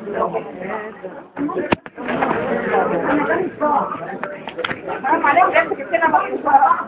حرام عليك جبت كتنا بقى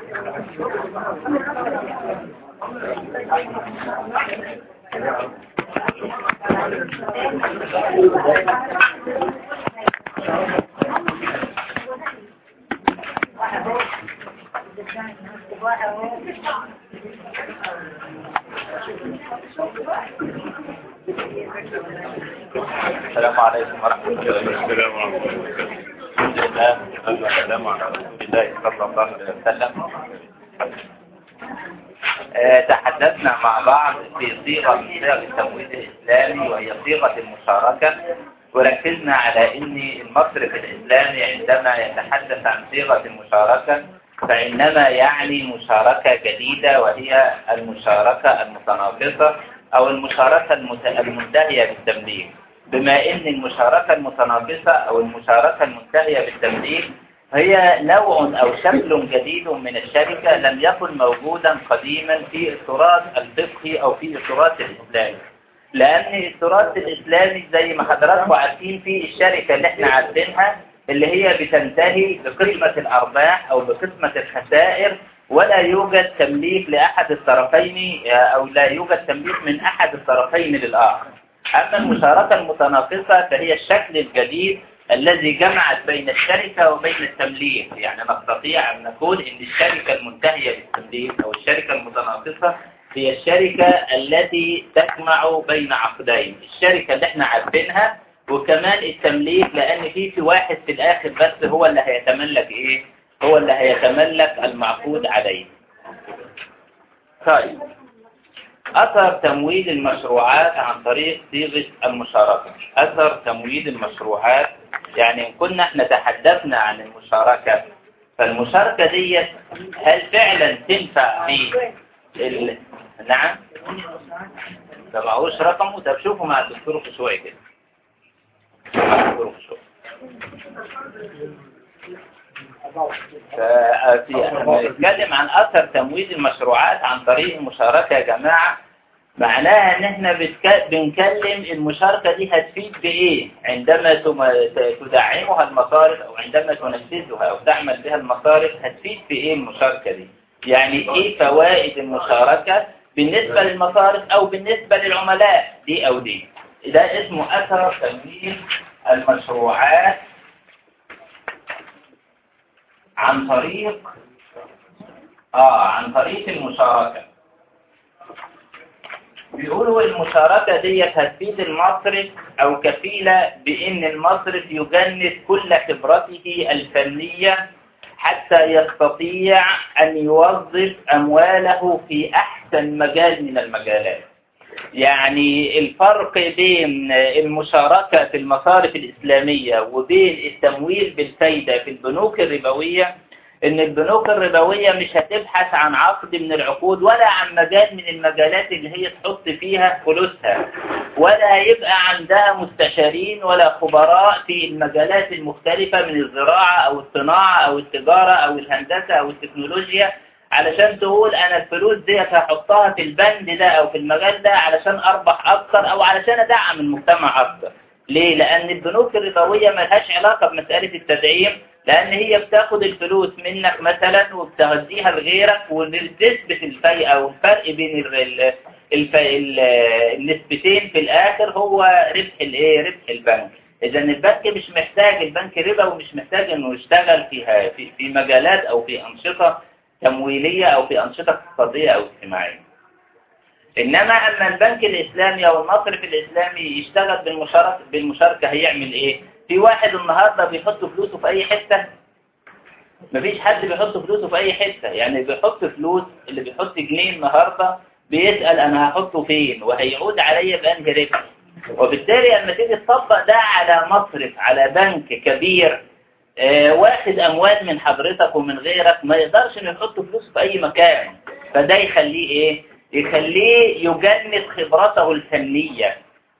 السلام عليكم ورحمة الله وبركاته السلام ورحمة الله وبركاته الحمد لله والسلام على رسول الله صلى الله عليه وسلم آه، تحدثنا مع بعض في صيغة من صيغ التمويل الإسلامي وهي صيغة المشاركة وركزنا على أن المصرف الإسلامي عندما يتحدث عن صيغة المشاركة فإنما يعني مشاركة جديدة وهي المشاركة المتناقصة أو المشاركة المت- المنتهية بالتمليك بما أن المشاركة المتناقصة أو المشاركة المنتهية بالتمليك هي نوع أو شكل جديد من الشركة لم يكن موجودا قديما في التراث الفقهي أو في التراث الإسلامي لأن التراث الإسلامي زي ما حضراتكم عارفين في الشركة اللي احنا عارفينها اللي هي بتنتهي بقسمة الأرباح أو بقسمة الخسائر ولا يوجد تمليك لأحد الطرفين أو لا يوجد تمليك من أحد الطرفين للآخر أما المشاركة المتناقصة فهي الشكل الجديد الذي جمعت بين الشركة وبين التمليك يعني نستطيع أن نقول أن الشركة المنتهية بالتمليك أو الشركة المتناقصة هي الشركة التي تجمع بين عقدين الشركة اللي احنا عارفينها وكمان التمليك لأن في في واحد في الآخر بس هو اللي هيتملك إيه هو اللي هيتملك المعقود عليه طيب أثر تمويل المشروعات عن طريق صيغة المشاركة أثر تمويل المشروعات يعني إن كنا احنا تحدثنا عن المشاركة فالمشاركة دي هل فعلا تنفع في ال... نعم ده معهوش رقمه طب شوفوا مع الدكتور خشوعي كده مع الدكتور خشوعي ففي احنا بنتكلم عن اثر تمويل المشروعات عن طريق المشاركه يا جماعه معناها ان احنا بتك... بنكلم المشاركه دي هتفيد بايه عندما تم... تدعمها المصارف او عندما تنفذها او تعمل بها المصارف هتفيد بايه المشاركه دي يعني ايه فوائد المشاركه بالنسبه للمصارف او بالنسبه للعملاء دي او دي ده اسمه اثر تمويل المشروعات عن طريق اه عن طريق المشاركة بيقولوا المشاركة دي هتفيد المصرف او كفيلة بان المصرف يجند كل خبرته الفنية حتى يستطيع ان يوظف امواله في احسن مجال من المجالات يعني الفرق بين المشاركة في المصارف الإسلامية وبين التمويل بالفايدة في البنوك الربوية إن البنوك الربوية مش هتبحث عن عقد من العقود ولا عن مجال من المجالات اللي هي تحط فيها فلوسها ولا هيبقى عندها مستشارين ولا خبراء في المجالات المختلفة من الزراعة أو الصناعة أو التجارة أو الهندسة أو التكنولوجيا علشان تقول انا الفلوس دي هحطها في البند ده او في المجال ده علشان اربح اكتر او علشان ادعم المجتمع اكتر ليه لان البنوك الربوية ملهاش علاقة بمسألة التدعيم لان هي بتاخد الفلوس منك مثلا وبتهديها لغيرك وتثبت الفرق او الفرق بين ال ال الف... ال... النسبتين في الاخر هو ربح الايه ربح البنك اذا البنك مش محتاج البنك ربا ومش محتاج انه يشتغل فيها في, في مجالات او في انشطة تمويلية أو في أنشطة اقتصادية أو اجتماعية إنما أما البنك الإسلامي أو المصرف الإسلامي يشتغل بالمشاركة, بالمشاركة هيعمل إيه؟ في واحد النهاردة بيحط فلوسه في أي حتة مفيش حد بيحط فلوسه في أي حتة يعني بيحط فلوس اللي بيحط جنيه النهاردة بيسأل أنا هحطه فين وهيعود عليا بأنهي ربح وبالتالي لما تيجي تطبق ده على مصرف على بنك كبير آه، واخد اموال من حضرتك ومن غيرك ما يقدرش انه يحط فلوس في اي مكان فده يخليه ايه يخليه يجند خبرته الفنية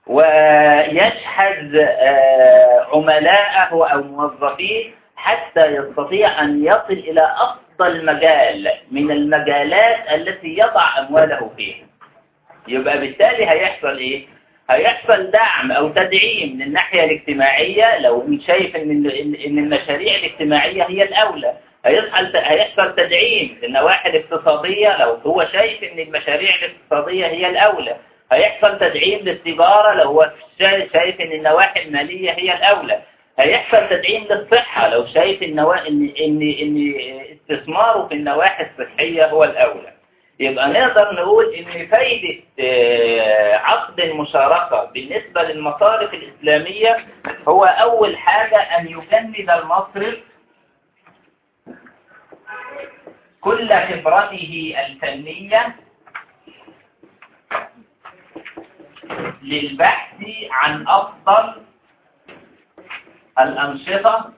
ويشحذ آه، عملاءه او موظفيه حتى يستطيع ان يصل الى افضل مجال من المجالات التي يضع امواله فيها يبقى بالتالي هيحصل ايه هيحصل دعم أو تدعيم من الناحية الاجتماعية لو شايف إن إن المشاريع الاجتماعية هي الأولى هيحصل هيحصل تدعيم للنواحي الاقتصادية لو هو شايف إن المشاريع الاقتصادية هي الأولى هيحصل تدعيم للتجارة لو هو شايف إن النواحي المالية هي الأولى هيحصل تدعيم للصحة لو شايف إن إن إن إن استثماره في النواحي الصحية هو الأولى يبقى نقدر نقول إن فايدة عقد المشاركة بالنسبة للمصارف الإسلامية هو أول حاجة أن يجند المصرف كل خبرته الفنية للبحث عن أفضل الأنشطة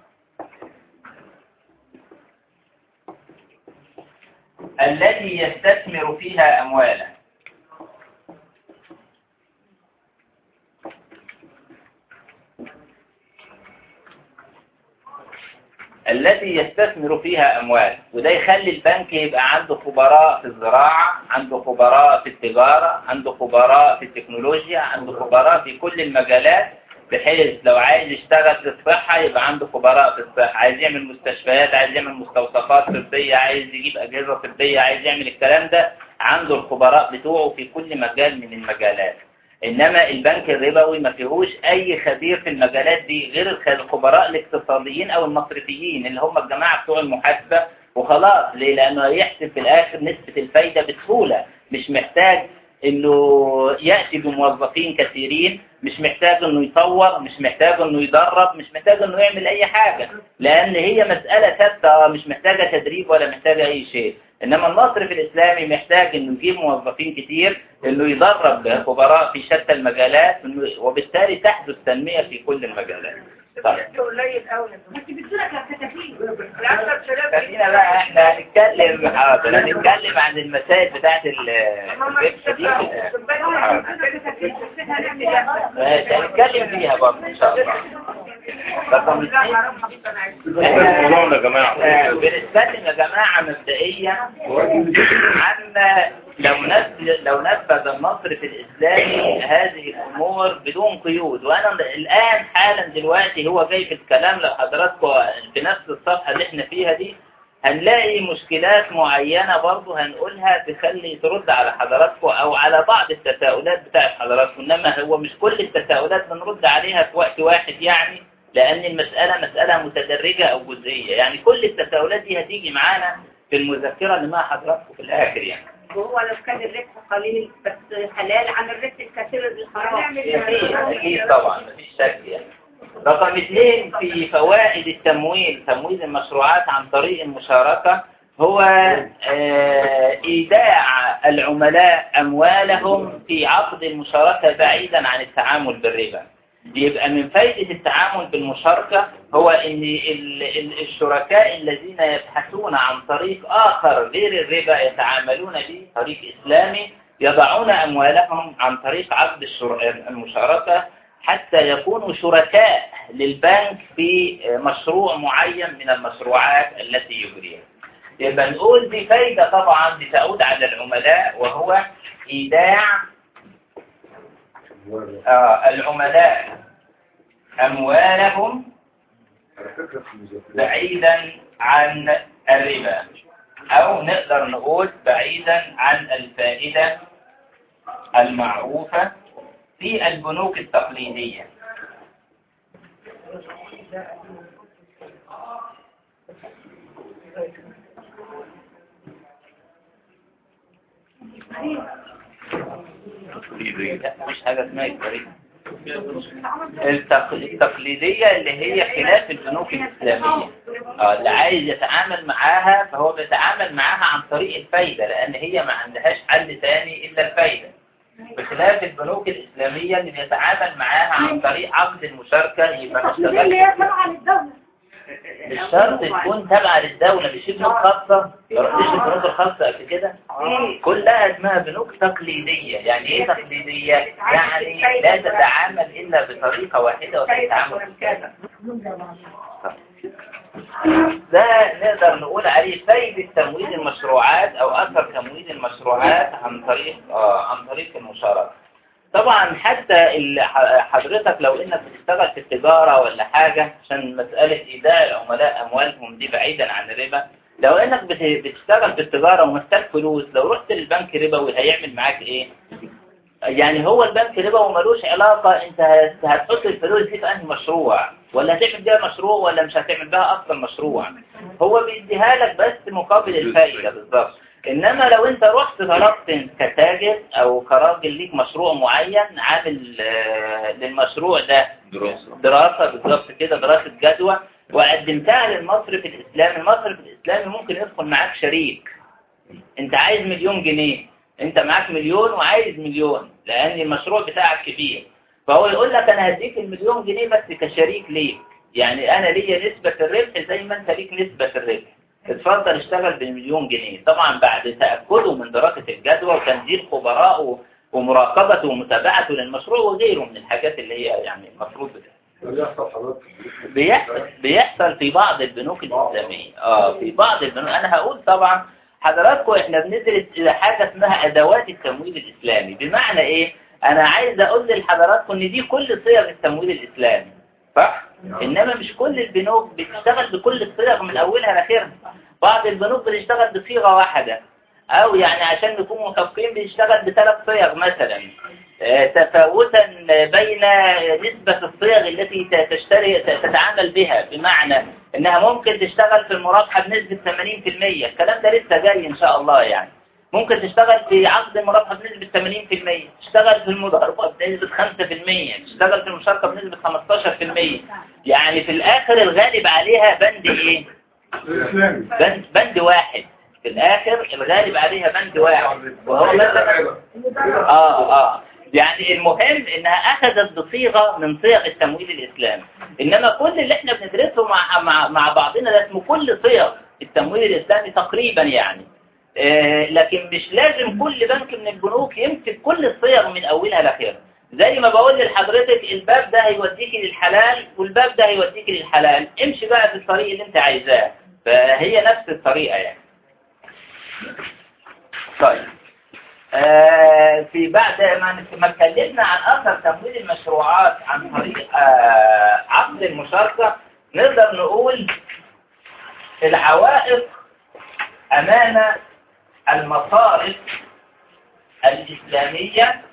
التي يستثمر فيها أمواله التي يستثمر فيها أموال وده يخلي البنك يبقى عنده خبراء في الزراعة عنده خبراء في التجارة عنده خبراء في التكنولوجيا عنده خبراء في كل المجالات بحيث لو عايز يشتغل في الصحة يبقى عنده خبراء في الصحة عايز يعمل مستشفيات عايز يعمل مستوصفات طبية عايز يجيب أجهزة طبية عايز يعمل الكلام ده عنده الخبراء بتوعه في كل مجال من المجالات إنما البنك الربوي ما فيهوش أي خبير في المجالات دي غير الخبراء الاقتصاديين أو المصرفيين اللي هم الجماعة بتوع المحاسبة وخلاص ليه؟ لأنه يحسب في الآخر نسبة الفايدة بسهولة مش محتاج إنه يأتي بموظفين كثيرين مش محتاج إنه يطور مش محتاج إنه يدرب مش محتاج إنه يعمل أي حاجة لأن هي مسألة ثابتة مش محتاجة تدريب ولا محتاجة أي شيء إنما المصرف الإسلامي محتاج إنه يجيب موظفين كتير إنه يدرب خبراء في شتى المجالات وبالتالي تحدث تنمية في كل المجالات طيب قليل قوي بس بتدولك كتافين خلينا بقى احنا هنتكلم حاضر هنتكلم عن المسائل بتاعت البيبس دي ماشي هنتكلم فيها برضه ان شاء الله رقم اثنين موضوعنا يا جماعة بنتكلم يا جماعة مبدئيا عن لو نفذ لو نفذ المصرف الإسلامي هذه الأمور بدون قيود وأنا الآن حالا دلوقتي هو جاي في الكلام لحضراتكم في نفس الصفحة اللي احنا فيها دي هنلاقي مشكلات معينة برضه هنقولها تخلي ترد على حضراتكم أو على بعض التساؤلات بتاعت حضراتكم إنما هو مش كل التساؤلات بنرد عليها في وقت واحد يعني لأن المسألة مسألة متدرجة أو جزئية يعني كل التساؤلات دي هتيجي معانا في المذكرة اللي مع حضراتكم في الآخر يعني وهو لو كان الربح قليل بس حلال عن الربح الكثير الحرام أكيد أكيد طبعا مفيش شك يعني رقم اثنين في فوائد التمويل تمويل المشروعات عن طريق المشاركة هو إيداع العملاء أموالهم في عقد المشاركة بعيدا عن التعامل بالربا يبقى من فائدة التعامل بالمشاركة هو ان الشركاء الذين يبحثون عن طريق آخر غير الربا يتعاملون به طريق إسلامي يضعون أموالهم عن طريق عقد المشاركة حتى يكونوا شركاء للبنك في مشروع معين من المشروعات التي يجريها يبقى نقول دي فايدة طبعا بتعود على العملاء وهو إيداع آه العملاء أموالهم بعيدا عن الربا أو نقدر نقول بعيدا عن الفائدة المعروفة في البنوك التقليدية لا مش حاجة اسمها الطريقة التقليدية اللي هي خلاف البنوك الإسلامية اه اللي عايز يتعامل معاها فهو بيتعامل معاها عن طريق الفايدة لأن هي ما عندهاش حل تاني إلا الفايدة بخلاف البنوك الإسلامية اللي بيتعامل معاها عن طريق عقد المشاركة يبقى ما اشتغلش مش شرط تكون تابعة للدولة مش بنوك خاصة ما رحتش البنوك الخاصة قبل كده كلها اسمها بنوك تقليدية يعني ايه تقليدية يعني لا تتعامل الا بطريقة واحدة وتتعامل بالكذا ده نقدر نقول عليه فايدة تمويل المشروعات او اثر تمويل المشروعات عن طريق آه عن طريق المشاركة طبعا حتى ال- ح- حضرتك لو انك بتشتغل في التجارة ولا حاجة عشان مسألة ايداع العملاء اموالهم دي بعيدا عن الربا لو انك بت- بتشتغل في التجارة ومحتاج فلوس لو رحت للبنك ربوي هيعمل معاك ايه يعني هو البنك ربوي ملوش علاقة انت هت- هتحط الفلوس دي في انهي مشروع ولا هتعمل بيها مشروع ولا مش هتعمل بيها اصلا مشروع هو بيديها لك بس مقابل الفائدة بالظبط انما لو انت رحت طلبت كتاجر او كراجل ليك مشروع معين عامل آه، للمشروع ده دراسة دراسة بالظبط كده دراسة جدوى وقدمتها للمصرف الإسلامي المصرف الإسلامي ممكن يدخل معاك شريك انت عايز مليون جنيه انت معاك مليون وعايز مليون لأن المشروع بتاعك كبير فهو يقول لك انا هديك المليون جنيه بس كشريك ليك يعني انا ليا نسبة الربح زي ما انت ليك نسبة الربح اتفضل اشتغل بالمليون جنيه طبعا بعد تأكده من دراسة الجدوى وتنزيل خبراء ومراقبته ومتابعته للمشروع وغيره من الحاجات اللي هي يعني المفروض بتاعها ده بيحصل حضرتك بيحصل بيحصل في بعض البنوك الإسلامية اه في بعض البنوك أنا هقول طبعا حضراتكم احنا بندرس حاجة اسمها أدوات التمويل الإسلامي بمعنى إيه أنا عايز أقول لحضراتكم إن دي كل صيغ التمويل الإسلامي صح؟ إنما مش كل البنوك بتشتغل بكل الصيغ من أولها لآخرها بعض البنوك بتشتغل بصيغة واحدة أو يعني عشان نكون متفقين بتشتغل بثلاث صيغ مثلا آه، تفاوتا بين نسبة الصيغ التي تشتري تتعامل بها بمعنى انها ممكن تشتغل في المرابحة بنسبة 80% الكلام ده لسه جاي ان شاء الله يعني ممكن تشتغل في عقد المرابحة بنسبة 80% تشتغل في المضاربة بنسبة 5% تشتغل في المشاركة بنسبة 15% يعني في الاخر الغالب عليها بند ايه الإسلامي بند, بند واحد في الاخر الغالب عليها بند واحد وهو مثلا اه اه يعني المهم انها اخذت بصيغة من صيغ التمويل الاسلامي انما كل اللي احنا بندرسه مع, مع, مع بعضنا ده اسمه كل صيغ التمويل الاسلامي تقريبا يعني آه لكن مش لازم كل بنك من البنوك يمسك كل الصيغ من اولها لاخرها زي ما بقول لحضرتك الباب ده هيوديكي للحلال والباب ده هيوديكي للحلال امشي بقى في الطريق اللي انت عايزاه فهي نفس الطريقة يعني طيب آه، في بعد ما ما اتكلمنا عن اثر تمويل المشروعات عن طريق آه، عقد المشاركة نقدر نقول العوائق امام المصارف الاسلامية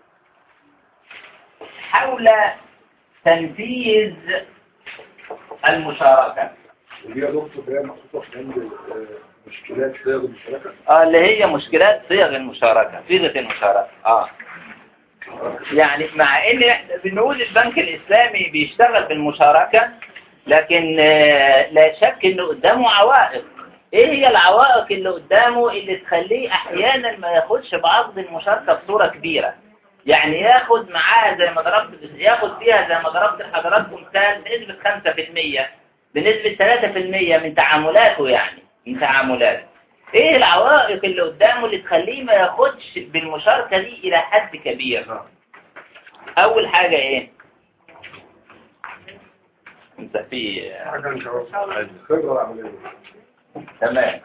حول تنفيذ المشاركة ودي يا دكتور ده محطوطة في عند آه، مشكلات صيغ المشاركة اه اللي هي مشكلات صيغ المشاركة صيغة المشاركة اه يعني مع ان احنا بنقول البنك الاسلامي بيشتغل بالمشاركة لكن آه، لا شك انه قدامه عوائق ايه هي العوائق اللي قدامه اللي تخليه احيانا ما ياخدش بعقد المشاركة بصورة كبيرة يعني ياخد معاها زي ما ضربت ياخد فيها زي ما ضربت لحضراتكم مثال بنسبة 5% بنسبة 3% من تعاملاته يعني من تعاملاته ايه العوائق اللي قدامه اللي تخليه ما ياخدش بالمشاركة دي الى حد كبير اول حاجة ايه انت في حاجة ان شاء الله خبرة العملية تمام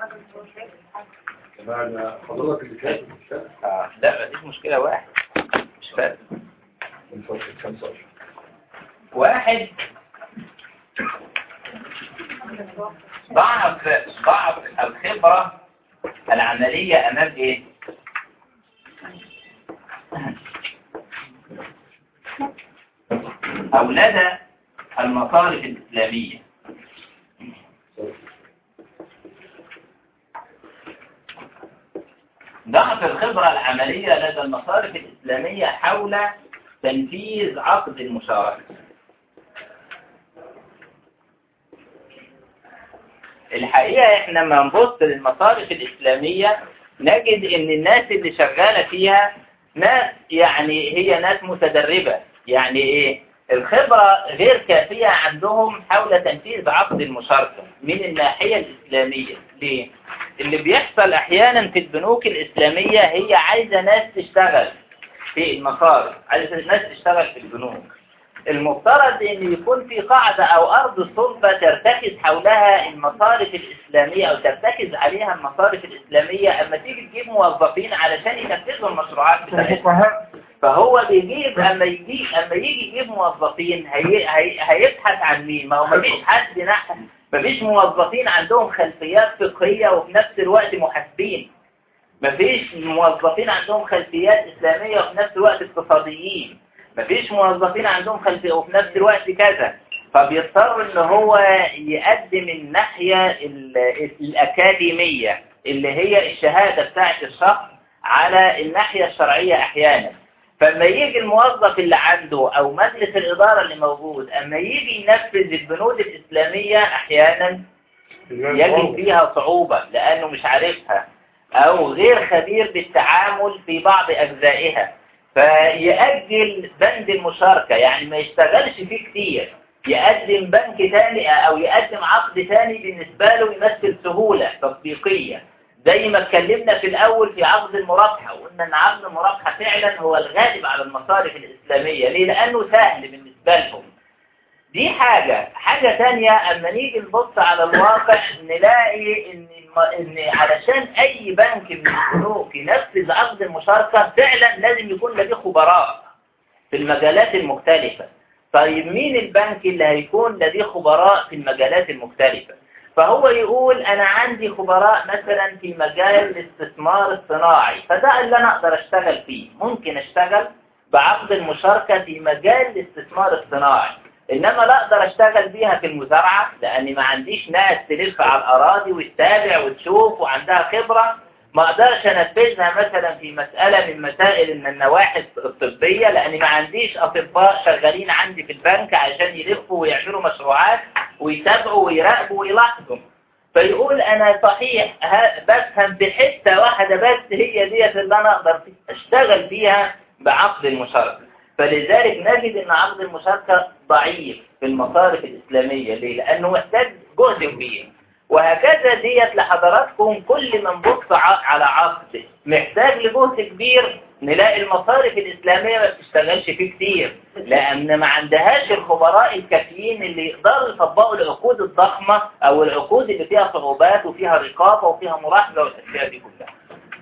كمان حضرتك اللي كاتب الكتاب آه. لا مفيش مشكلة واحد مش فارق من فترة 15 واحد ضعف ضعف الخبرة العملية أمام إيه؟ أو لدى المصارف الإسلامية ضعف الخبرة العملية لدى المصارف الإسلامية حول تنفيذ عقد المشاركة الحقيقة احنا لما نبص للمصارف الإسلامية نجد ان الناس اللي شغالة فيها ناس يعني هي ناس متدربة يعني ايه الخبرة غير كافية عندهم حول تنفيذ عقد المشاركة من الناحية الإسلامية ليه؟ اللي بيحصل أحيانا في البنوك الإسلامية هي عايزة ناس تشتغل في المصارف عايزة ناس تشتغل في البنوك المفترض ان يكون في قاعدة او ارض صلبة ترتكز حولها المصارف الاسلامية او ترتكز عليها المصارف الاسلامية اما تيجي تجيب موظفين علشان ينفذوا المشروعات بتاعتها فهو بيجيب اما يجي اما يجي يجيب موظفين هي هي هيبحث عن مين ما هو مفيش حد نح مفيش موظفين عندهم خلفيات فقهية وفي نفس الوقت محاسبين مفيش موظفين عندهم خلفيات إسلامية وفي نفس الوقت اقتصاديين مفيش موظفين عندهم خلفية وفي نفس الوقت كذا فبيضطر ان هو يقدم الناحية ال- الأكاديمية اللي هي الشهادة بتاعت الشخص على الناحية الشرعية أحيانا فلما يجي الموظف اللي عنده أو مجلس الإدارة اللي موجود أما يجي ينفذ البنود الإسلامية أحيانا يجد فيها صعوبة لأنه مش عارفها أو غير خبير بالتعامل في بعض أجزائها فيأجل بند المشاركة يعني ما يشتغلش فيه كتير يقدم بنك تاني أو يقدم عقد تاني بالنسبة له يمثل سهولة تطبيقية زي ما اتكلمنا في الأول في عقد المرابحة وقلنا أن عقد المرابحة فعلا هو الغالب على المصارف الإسلامية ليه؟ لأنه سهل بالنسبة لهم دي حاجة حاجة تانية أما نيجي نبص على الواقع نلاقي إن, الم... إن علشان أي بنك من البنوك ينفذ عقد المشاركة فعلا لازم يكون لديه خبراء في المجالات المختلفة طيب مين البنك اللي هيكون لديه خبراء في المجالات المختلفة فهو يقول أنا عندي خبراء مثلا في مجال الاستثمار الصناعي فده اللي أنا أقدر أشتغل فيه ممكن أشتغل بعقد المشاركة في مجال الاستثمار الصناعي إنما لا أقدر أشتغل بيها في المزارعة لأني ما عنديش ناس تلف على الأراضي وتتابع وتشوف وعندها خبرة ما أقدرش أنفذها مثلا في مسألة من مسائل من النواحي الطبية لأني ما عنديش أطباء شغالين عندي في البنك عشان يلفوا ويعملوا مشروعات ويتابعوا ويراقبوا ويلاحظوا فيقول أنا صحيح ه- بفهم بحتة واحدة بس هي ديت اللي أنا أقدر أشتغل فيها بعقد المشاركة فلذلك نجد أن عقد المشاركة ضعيف في المصارف الإسلامية ليه؟ لأنه محتاج جهد كبير وهكذا ديت لحضراتكم كل ما نبص ع- على عقد محتاج لجهد كبير نلاقي المصارف الإسلامية ما بتشتغلش فيه كتير لأن ما عندهاش الخبراء الكافيين اللي يقدروا يطبقوا العقود الضخمة أو العقود اللي فيها صعوبات وفيها رقابة وفيها مراقبة والأشياء دي كلها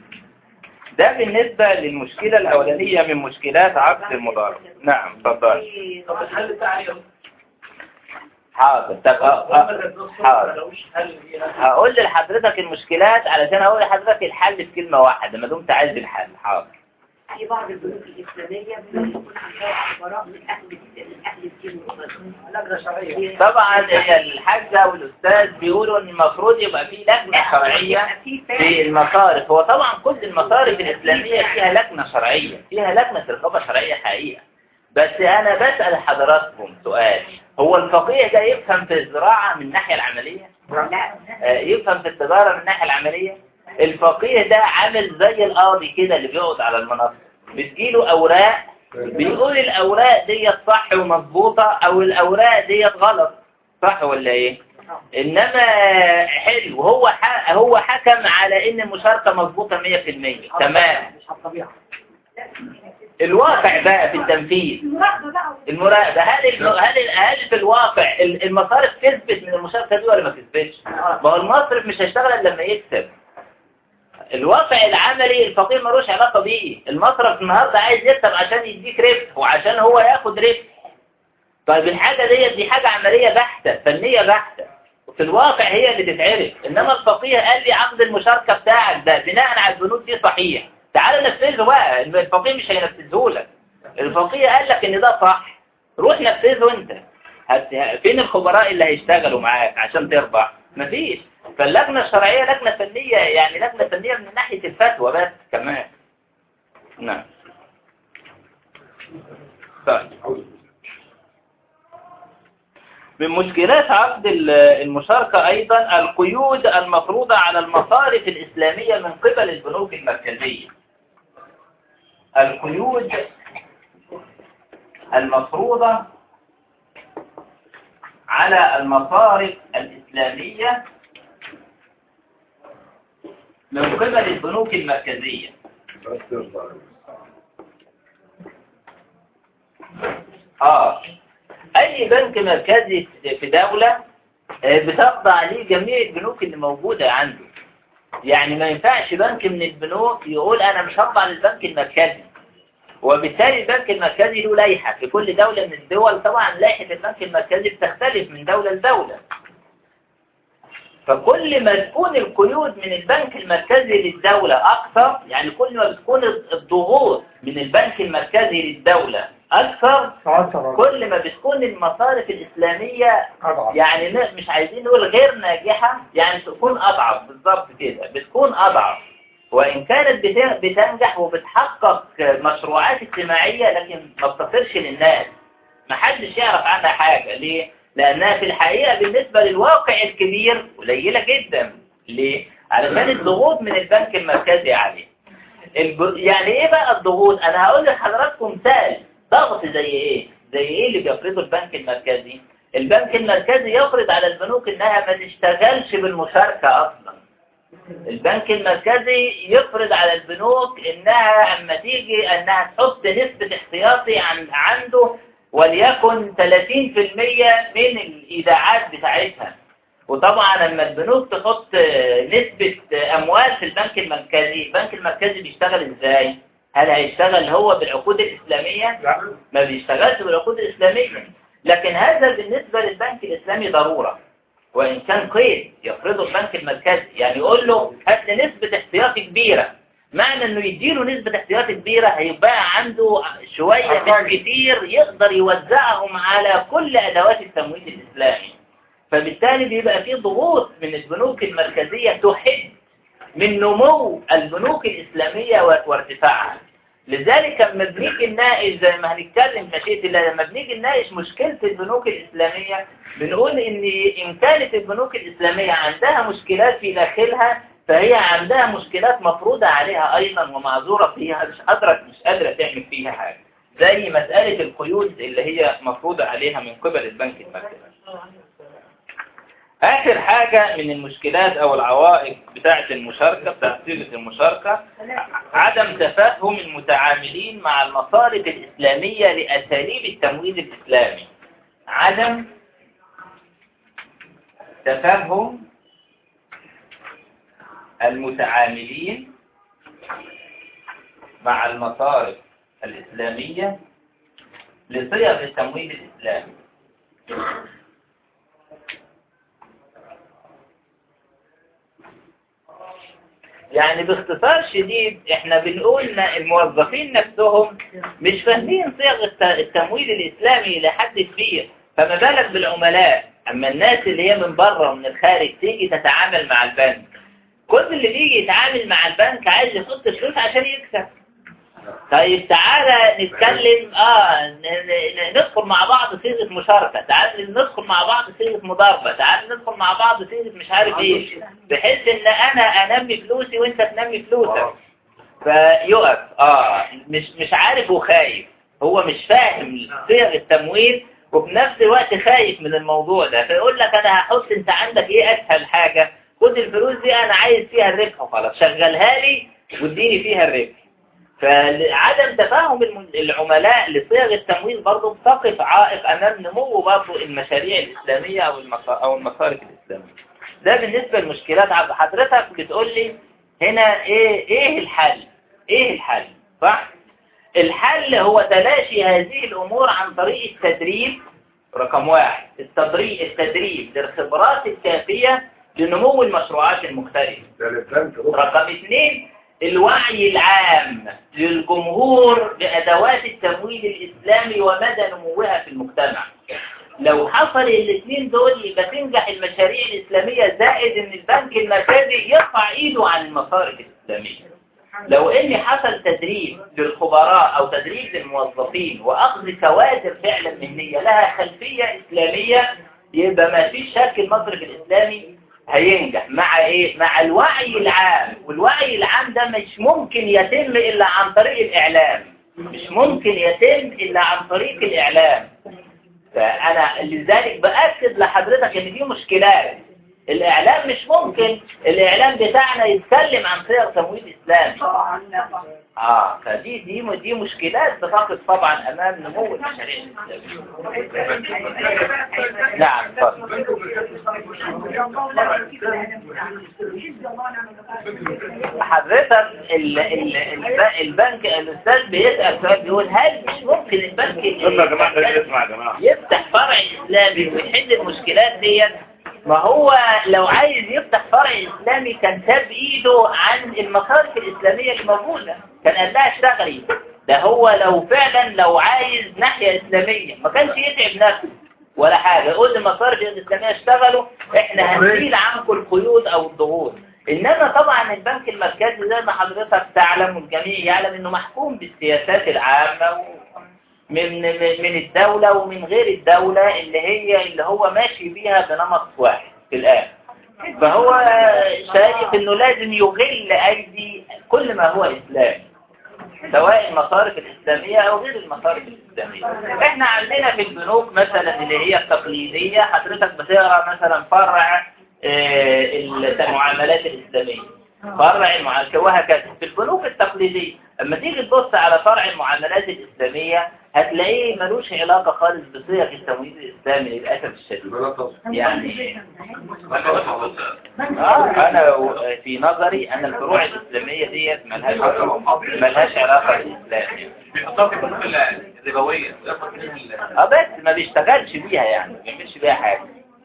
ده بالنسبة للمشكلة الأولانية من مشكلات عقد المضاربة نعم تفضل طب الحل بتاعي إيه؟ حاضر طب أ- أ- حاضر ملوش حل فيها هقول لحضرتك المشكلات علشان اقول لحضرتك الحل في كلمة واحدة ما دمت عايز الحل حاضر في بعض البنوك الإسلامية بيكون عندها خبراء من أهل من أهل الدين والفقه. لجنة شرعية طبعا الحاجة والأستاذ بيقولوا ان المفروض يبقى في لجنة شرعية في في المصارف هو طبعا كل المصارف الإسلامية فيها لجنة شرعية فيها لجنة رقابة شرعية حقيقة بس أنا بسأل حضراتكم سؤال هو الفقيه ده يفهم في الزراعة من الناحية العملية لا آه، يفهم في التجارة من الناحية العملية الفقيه ده عامل زي القاضي كده اللي بيقعد على المنصة بتجيله أوراق بيقول الأوراق ديت صح ومظبوطة أو الأوراق ديت غلط صح ولا إيه؟ إنما حلو هو ح... هو حكم على إن المشاركة مظبوطة 100% تمام مش على الطبيعة الواقع بقى في التنفيذ المراقبة هل الم... هل هل في الواقع ال- المصارف كسبت من المشاركة دي ولا ما كسبتش؟ ما هو المصرف مش هيشتغل إلا لما يكسب الواقع العملي الفقير ملوش علاقة بيه المصرف النهاردة عايز يكسب عشان يديك ربح وعشان هو ياخد ربح طيب الحاجة ديت دي حاجة عملية بحتة فنية بحتة في الواقع هي اللي تتعرف إنما الفقيه قال لي عقد المشاركة بتاعك ده بناء على البنود دي صحيح تعال نفذه بقى الفقيه مش هينفذه لك الفقيه قال لك إن ده صح روح نفذه أنت هت- فين الخبراء اللي هيشتغلوا معاك عشان تربح مفيش فاللجنة الشرعية لجنة فنية يعني لجنة فنية من ناحية الفتوى بس كمان نعم طيب من مشكلات عقد ال- المشاركة أيضا القيود المفروضة على المصارف الإسلامية من قبل البنوك المركزية القيود المفروضة على المصارف الإسلامية من قبل البنوك المركزية بس ترضى. آه أي بنك مركزي في دولة آه، بتخضع ليه جميع البنوك اللي موجودة عنده يعني ما ينفعش بنك من البنوك يقول أنا مش هخضع للبنك المركزي وبالتالي البنك المركزي له لائحة في كل دولة من الدول طبعا لائحة البنك المركزي بتختلف من دولة لدولة فكل ما تكون القيود من البنك المركزي للدولة أكثر يعني كل ما بتكون الضغوط من البنك المركزي للدولة أكثر كل ما بتكون المصارف الإسلامية يعني ن- مش عايزين نقول غير ناجحة يعني تكون أضعف بالضبط كده بتكون أضعف وإن كانت بت- بتنجح وبتحقق مشروعات اجتماعية لكن ما بتصلش للناس محدش يعرف عنها حاجة ليه؟ لأنها في الحقيقة بالنسبة للواقع الكبير قليلة جدا ليه؟ علشان الضغوط من البنك المركزي عليه الج- يعني ايه بقى الضغوط انا هقول لحضراتكم مثال ضغط زي ايه زي ايه اللي بيفرضه البنك المركزي البنك المركزي يفرض على البنوك انها ما تشتغلش بالمشاركة اصلا البنك المركزي يفرض على البنوك انها اما تيجي انها تحط نسبة احتياطي عن عنده وليكن 30% من الايداعات بتاعتها وطبعا لما البنوك تحط آه، نسبة آه، أموال في البنك المركزي البنك المركزي بيشتغل إزاي؟ هل هيشتغل هو بالعقود الإسلامية؟ لا ما بيشتغلش بالعقود الإسلامية لكن هذا بالنسبة للبنك الإسلامي ضرورة وإن كان قيد يفرضه البنك المركزي يعني يقول له هات لي نسبة احتياطي كبيرة معنى انه يديله نسبة احتياطي كبيرة هيبقى عنده شوية من كتير يقدر يوزعهم على كل ادوات التمويل الاسلامي فبالتالي بيبقى في ضغوط من البنوك المركزية تحد من نمو البنوك الإسلامية و- وارتفاعها لذلك لما بنيجي نناقش زي ما هنتكلم مشيئة الله لما بنيجي نناقش مشكلة البنوك الإسلامية بنقول إن إن كانت البنوك الإسلامية عندها مشكلات في داخلها فهي عندها مشكلات مفروضة عليها أيضا ومعذورة فيها مش قادرة مش قادرة تعمل فيها حاجة زي مسألة القيود اللي هي مفروضة عليها من قبل البنك المركزي آخر حاجة من المشكلات أو العوائق بتاعة المشاركة بتاعة صيغة المشاركة عدم تفهم المتعاملين مع المصارف الإسلامية لأساليب التمويل الإسلامي عدم تفهم المتعاملين مع المصارف الإسلامية لصيغ التمويل الإسلامي يعني باختصار شديد احنا بنقول ان الموظفين نفسهم مش فاهمين صيغ الت- التمويل الاسلامي لحد كبير فما بالك بالعملاء اما الناس اللي هي من بره ومن الخارج تيجي تتعامل مع البنك كل اللي بيجي يتعامل مع البنك عايز يحط فلوس عشان يكسب طيب تعالى نتكلم اه ن- ن- ندخل مع بعض صيغه مشاركه تعالى ندخل مع بعض صيغه مضاربه تعالى ندخل مع بعض صيغه مش عارف ايه بحيث ان انا انمي فلوسي وانت تنمي فلوسك فيقف اه مش مش عارف وخايف هو مش فاهم صيغ التمويل وفي نفس الوقت خايف من الموضوع ده فيقول لك انا هحط انت عندك ايه اسهل حاجه خد الفلوس دي انا عايز فيها الربح وخلاص شغلها لي واديني فيها الربح فعدم تفاهم الم- العملاء لصيغ التمويل برضه بتقف عائق امام نمو برضه المشاريع الاسلاميه او المصا- او المصارف الاسلاميه ده بالنسبه للمشكلات عبد حضرتك بتقول لي هنا ايه ايه الحل ايه الحل صح الحل هو تلاشي هذه الامور عن طريق التدريب رقم واحد التدريب التدريب للخبرات الكافيه لنمو المشروعات المختلفه ده للبنك رخص رقم اثنين الوعي العام للجمهور بأدوات التمويل الإسلامي ومدى نموها في المجتمع لو حصل الاثنين دول يبقى تنجح المشاريع الإسلامية زائد ان البنك المركزي يرفع ايده عن المصارف الإسلامية لو ان حصل تدريب للخبراء او تدريب للموظفين واخذ كوادر فعلا مهنية لها خلفية اسلامية يبقى ما فيش شك المصرف الاسلامي هينجح مع ايه مع الوعي العام والوعي العام ده مش ممكن يتم الا عن طريق الاعلام مش ممكن يتم الا عن طريق الاعلام فانا لذلك باكد لحضرتك ان في مشكلات الاعلام مش ممكن الاعلام بتاعنا يتكلم عن صيغ تمويل اسلامي طبعا لا طبعا اه فدي دي دي مشكلات بتقف طبعا امام نمو المشاريع الاسلاميه نعم اتفضل حضرتك ال ال ال البنك الاستاذ بيسال سؤال بيقول هل مش ممكن البنك يلا يا جماعة خلينا نسمع يا جماعة يفتح فرع اسلامي ويحل المشكلات ديت ما هو لو عايز يفتح فرع اسلامي كان ساب ايده عن المصارف الاسلاميه اللي موجوده كان قال لها اشتغلي ده هو لو فعلا لو عايز ناحيه اسلاميه ما كانش يتعب نفسه ولا حاجه يقول للمصارف الاسلاميه اشتغلوا احنا هنشيل عنكم القيود او الضغوط انما طبعا البنك المركزي زي ما حضرتك تعلم والجميع يعلم انه محكوم بالسياسات العامه و... من من من الدولة ومن غير الدولة اللي هي اللي هو ماشي بيها بنمط واحد في الآن فهو شايف انه لازم يغل ايدي كل ما هو اسلامي سواء المصارف الاسلامية او غير المصارف الاسلامية احنا عندنا في البنوك مثلا اللي هي التقليدية حضرتك بتقرا مثلا فرع آه، المعاملات الاسلامية فرع المعاملات وهكذا في البنوك التقليدية اما تيجي تبص على فرع المعاملات الاسلامية هتلاقيه ملوش علاقة خالص بصيغ التمويل الاسلامي للاسف الشديد يعني آه انا و- في نظري ان الفروع الاسلامية ديت ملهاش ملهاش علاقة بالاسلام يعني. بيعتقد الربوية اه بس ما بيشتغلش بيها يعني ما بيعملش بيها حاجة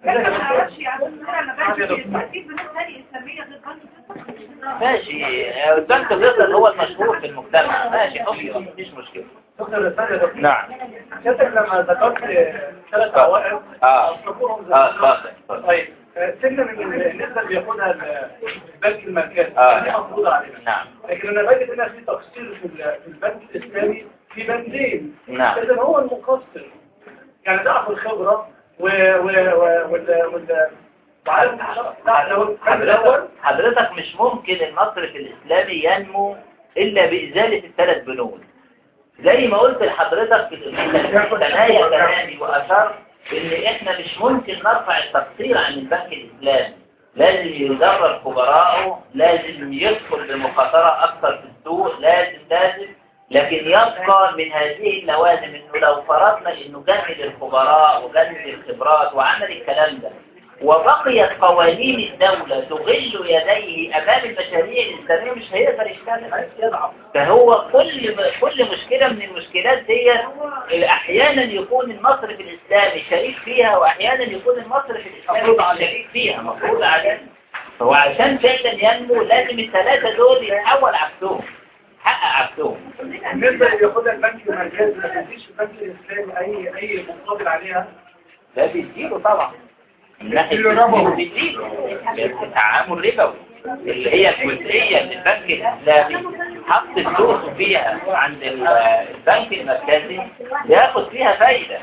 ماشي البنك الرضا هو المشهور في المجتمع ماشي اوكي مفيش مشكلة دكتور ثانية يا دكتور نعم حضرتك لما ذكرت ثلاث عوائق اه أذكرهم اه زي- اتفضل اتفضل. طيب آه، سنة من النسبة اللي بياخدها البنك المركزي آه. دي مفروضة علينا نعم لكن انا بجد هنا في تقصير في ال- في البنك الاسلامي في بنزين نعم اذا هو المقصر يعني ضعف الخبره و و و وال وال وعدم لا لو البنك حضرتك الاول حضرتك مش ممكن المصرف الإسلامي ينمو إلا بإزالة الثلاث بنود زي ما قلت لحضرتك في الثنايا كلامي وأشرت إن إحنا مش ممكن نرفع التقصير عن البنك الإسلامي لازم يدرب خبراءه لازم يدخل بمخاطرة أكثر في السوق لازم لازم لكن يبقى من هذه اللوازم إنه لو فرضنا إنه جند الخبراء وجند الخبرات وعمل الكلام ده وبقيت قوانين الدولة تغل يديه أمام المشاريع الإسلامية مش هيقدر يشتغل فهو كل كل مشكلة من المشكلات دي أحيانا يكون المصرف الإسلامي شريك فيها وأحيانا يكون المصرف الإسلامي مش شريك فيها مفروض عليه هو عشان فعلا ينمو لازم الثلاثة دول يتحول عكسهم حقق عكسهم بالنسبه اللي بياخدها البنك المركزي ما تديش البنك الاسلامي اي اي مقابل عليها ده بيديله طبعا من ناحية بيديله التعامل ربوي اللي هي الجزئية اللي البنك الإسلامي حط فلوسه فيها عند ال- البنك المركزي ياخد فيها فايدة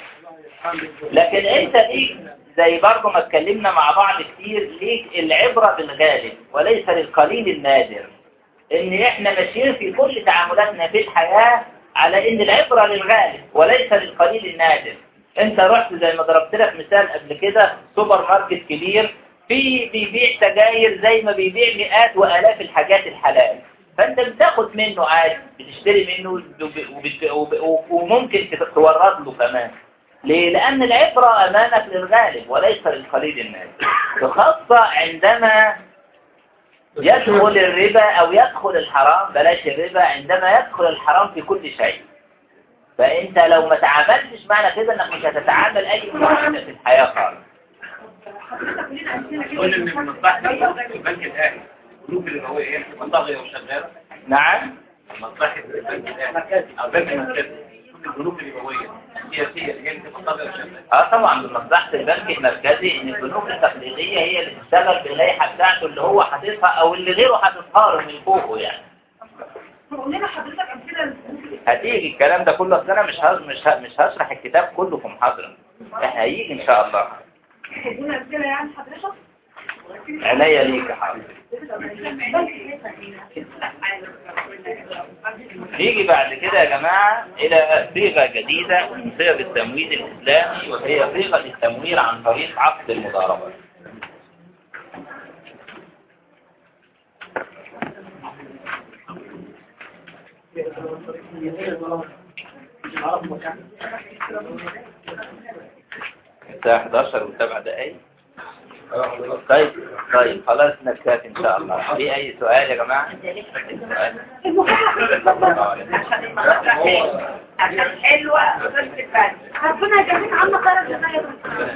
لكن انت ليك زي برضه ما اتكلمنا مع بعض كتير ليك العبرة بالغالب وليس للقليل النادر ان احنا ماشيين في كل تعاملاتنا في الحياة على ان العبرة للغالب وليس للقليل النادر انت رحت زي ما ضربت لك مثال قبل كده سوبر ماركت كبير في بيبيع سجاير زي ما بيبيع مئات والاف الحاجات الحلال فانت بتاخد منه عادي بتشتري منه وب- وبت- وب- وممكن تورد له كمان ليه؟ لأن العبرة أمامك للغالب وليس للقليل الناس وخاصة عندما يدخل الربا أو يدخل الحرام بلاش الربا عندما يدخل الحرام في كل شيء فأنت لو ما تعاملتش معنى كده أنك مش هتتعامل أي معاملة في الحياة خالص قول ان من مصلحه البنك الاهلي البنوك الربويه هي اللي طاغيه وشغاله نعم مصلحه البنك الاهلي او البنك المركزي كل البنوك الربويه السياسيه هي اللي طاغيه وشغاله اه طبعا من مصلحة البنك المركزي ان البنوك التقليدية هي اللي تشتغل باللائحة بتاعته اللي هو حاططها او اللي غيره حاططها له من فوقه يعني هتيجي الكلام ده كله اصل انا مش هز... مش ه... مش هشرح الكتاب كله في محاضرة هيجي ان شاء الله عينيا ليك يا حاضر نيجي بعد كده يا جماعة إلى صيغة جديدة من صيغ التمويل الإسلامي وهي صيغة التمويل عن طريق عقد المضاربة الساعة 11 وسبع دقايق طيب طيب خلاص نكتفي ان شاء الله في اي سؤال يا جماعة سؤال عشان المناطق حلوة عشان حلوة غير الفن ربنا يجازيك عنا خير الجزاء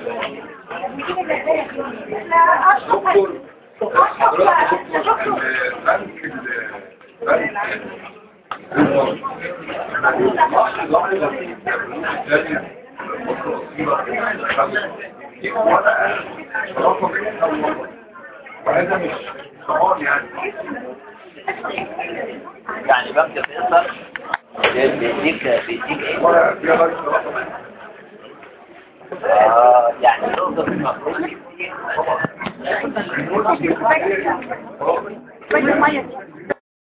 لا اشكر دكتور حضرتك دكتور البنك البنك وهذا مش ضمان يعني يعني بنك فيصل بيديك بيديك ايه؟ ولا فيها رئيس رقم اه يعني نقطة المفروض المية